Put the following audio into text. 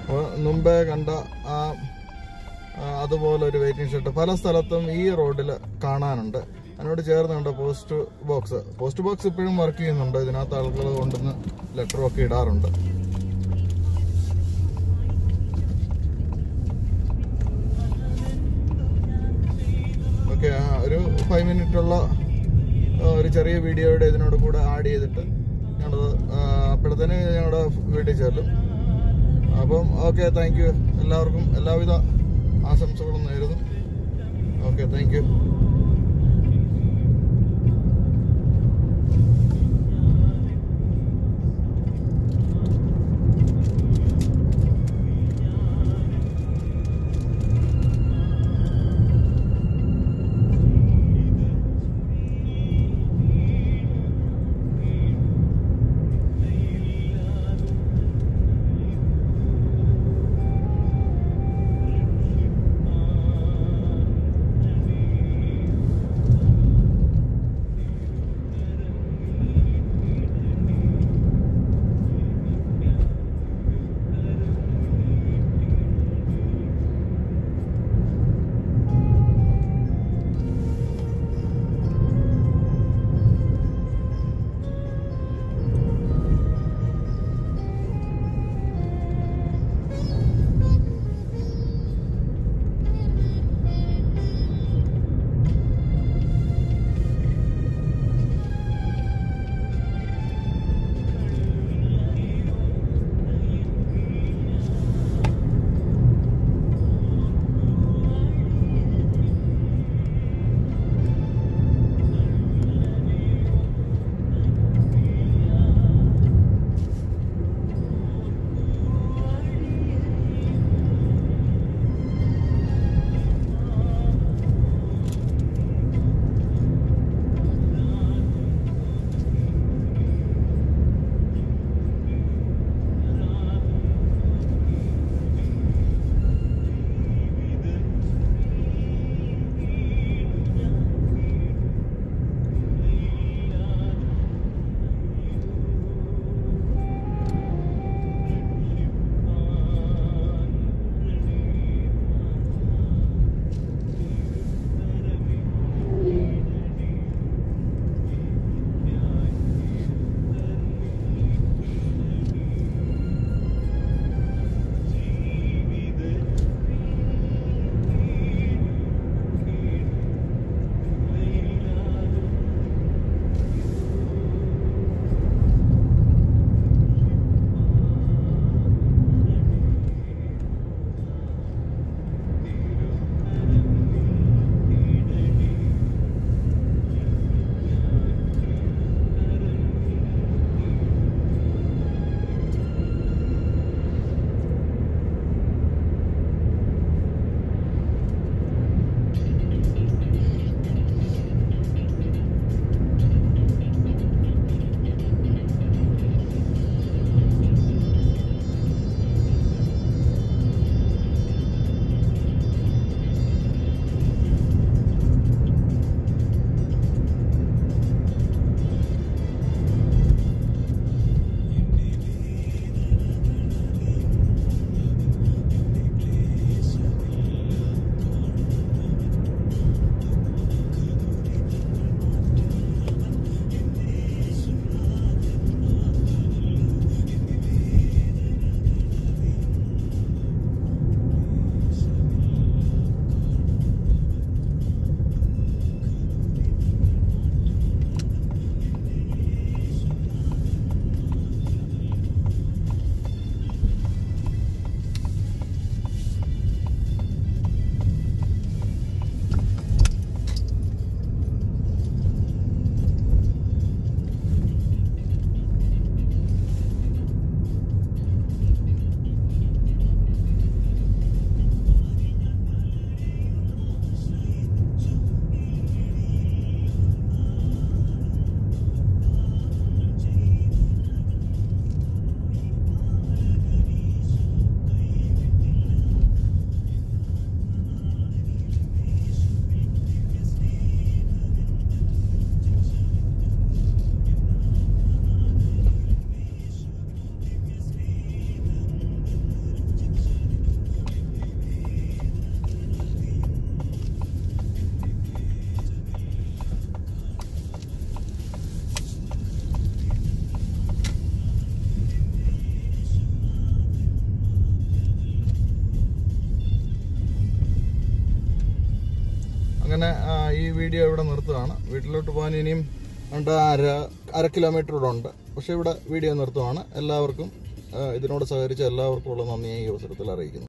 അപ്പോൾ മുമ്പേ കണ്ട ആ ആ, അതുപോലെ ഒരു വെയിറ്റിംഗ് ഷെഡ് പല സ്ഥലത്തും ഈ റോഡിൽ കാണാനുണ്ട് അതിനോട് ചേർന്ന് കണ്ട പോസ്റ്റ് ബോക്സ് പോസ്റ്റ് ബോക്സ് ഇപ്പോഴും വർക്ക് ചെയ്യുന്നുണ്ട് ഇതിനകത്ത് ആളുകൾ കൊണ്ടുവന്ന് ലെറ്ററും ഒക്കെ ഇടാറുണ്ട് ഓക്കെ ഒരു ഫൈവ് മിനിറ്റുള്ള ഒരു ചെറിയ വീഡിയോയുടെ ഇതിനോട് കൂടെ ആഡ് ചെയ്തിട്ട് ഞങ്ങളത് അപ്പോഴത്തേന് ഞങ്ങളുടെ വീട്ടിൽ ചെല്ലും അപ്പം ഓക്കെ താങ്ക് യു എല്ലാവർക്കും എല്ലാവിധ ആശംസകളും നേരുന്നു ഓക്കെ താങ്ക് യു അങ്ങനെ ആ, ഈ വീഡിയോ ഇവിടെ നിർത്തുകയാണ് വീട്ടിലോട്ട് പോകാൻ ഇനിയും ഉണ്ട് അര അര കിലോമീറ്റർ ഇവിടെ ഉണ്ട് പക്ഷെ ഇവിടെ വീഡിയോ നിർത്തുവാണ് എല്ലാവർക്കും ആ, ഇതിനോട് സഹകരിച്ച എല്ലാവർക്കും ഉള്ള നന്ദി ഈ അവസരത്തിൽ അറിയിക്കുന്നു